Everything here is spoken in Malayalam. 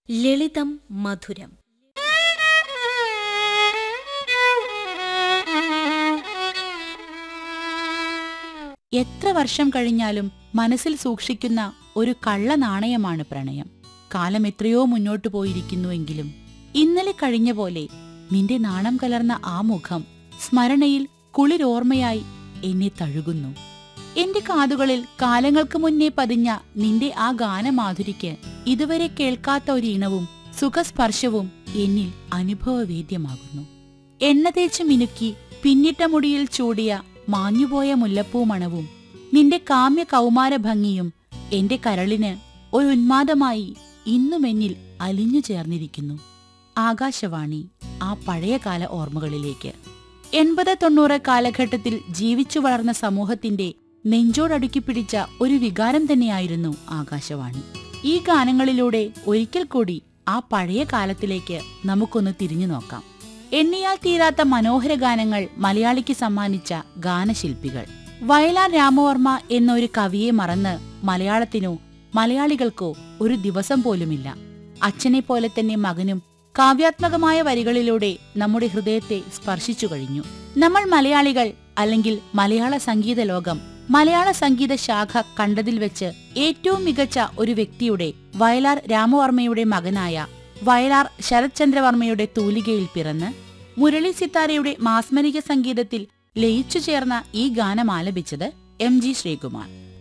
ലളിതം മധുരം എത്ര വർഷം കഴിഞ്ഞാലും മനസ്സിൽ സൂക്ഷിക്കുന്ന ഒരു കള്ള നാണയമാണ് പ്രണയം കാലം എത്രയോ മുന്നോട്ടു പോയിരിക്കുന്നുവെങ്കിലും ഇന്നലെ കഴിഞ്ഞ പോലെ നിന്റെ നാണം കലർന്ന ആ മുഖം സ്മരണയിൽ കുളിരോർമ്മയായി എന്നെ തഴുകുന്നു എന്റെ കാതുകളിൽ കാലങ്ങൾക്ക് മുന്നേ പതിഞ്ഞ നിന്റെ ആ ഗാനമാധുരിക്ക് ഇതുവരെ കേൾക്കാത്ത ഒരു ഇണവും സുഖസ്പർശവും എന്നിൽ അനുഭവവേദ്യമാകുന്നു എണ്ണ തേച്ച് മിനുക്കി പിന്നിട്ട മുടിയിൽ ചൂടിയ മാഞ്ഞുപോയ മുല്ലപ്പൂ മണവും നിന്റെ കാമ്യ കൗമാര ഭംഗിയും എന്റെ കരളിന് ഒരു ഉന്മാദമായി ഇന്നും എന്നിൽ അലിഞ്ഞു ചേർന്നിരിക്കുന്നു ആകാശവാണി ആ പഴയകാല ഓർമ്മകളിലേക്ക് എൺപത് തൊണ്ണൂറ് കാലഘട്ടത്തിൽ ജീവിച്ചു വളർന്ന സമൂഹത്തിന്റെ നെഞ്ചോടടുക്കി പിടിച്ച ഒരു വികാരം തന്നെയായിരുന്നു ആകാശവാണി ഈ ഗാനങ്ങളിലൂടെ ഒരിക്കൽ കൂടി ആ പഴയ കാലത്തിലേക്ക് നമുക്കൊന്ന് തിരിഞ്ഞു നോക്കാം എണ്ണിയാൽ തീരാത്ത മനോഹര ഗാനങ്ങൾ മലയാളിക്ക് സമ്മാനിച്ച ഗാനശില്പികൾ വയലാർ രാമവർമ്മ എന്നൊരു കവിയെ മറന്ന് മലയാളത്തിനോ മലയാളികൾക്കോ ഒരു ദിവസം പോലുമില്ല അച്ഛനെ പോലെ തന്നെ മകനും കാവ്യാത്മകമായ വരികളിലൂടെ നമ്മുടെ ഹൃദയത്തെ സ്പർശിച്ചു കഴിഞ്ഞു നമ്മൾ മലയാളികൾ അല്ലെങ്കിൽ മലയാള സംഗീത ലോകം മലയാള സംഗീത ശാഖ കണ്ടതിൽ വെച്ച് ഏറ്റവും മികച്ച ഒരു വ്യക്തിയുടെ വയലാർ രാമവർമ്മയുടെ മകനായ വയലാർ ശരത്ചന്ദ്രവർമ്മയുടെ തൂലികയിൽ പിറന്ന് മുരളി സിത്താരയുടെ മാസ്മരിക സംഗീതത്തിൽ ലയിച്ചു ചേർന്ന ഈ ഗാനം ആലപിച്ചത് എം ജി ശ്രീകുമാർ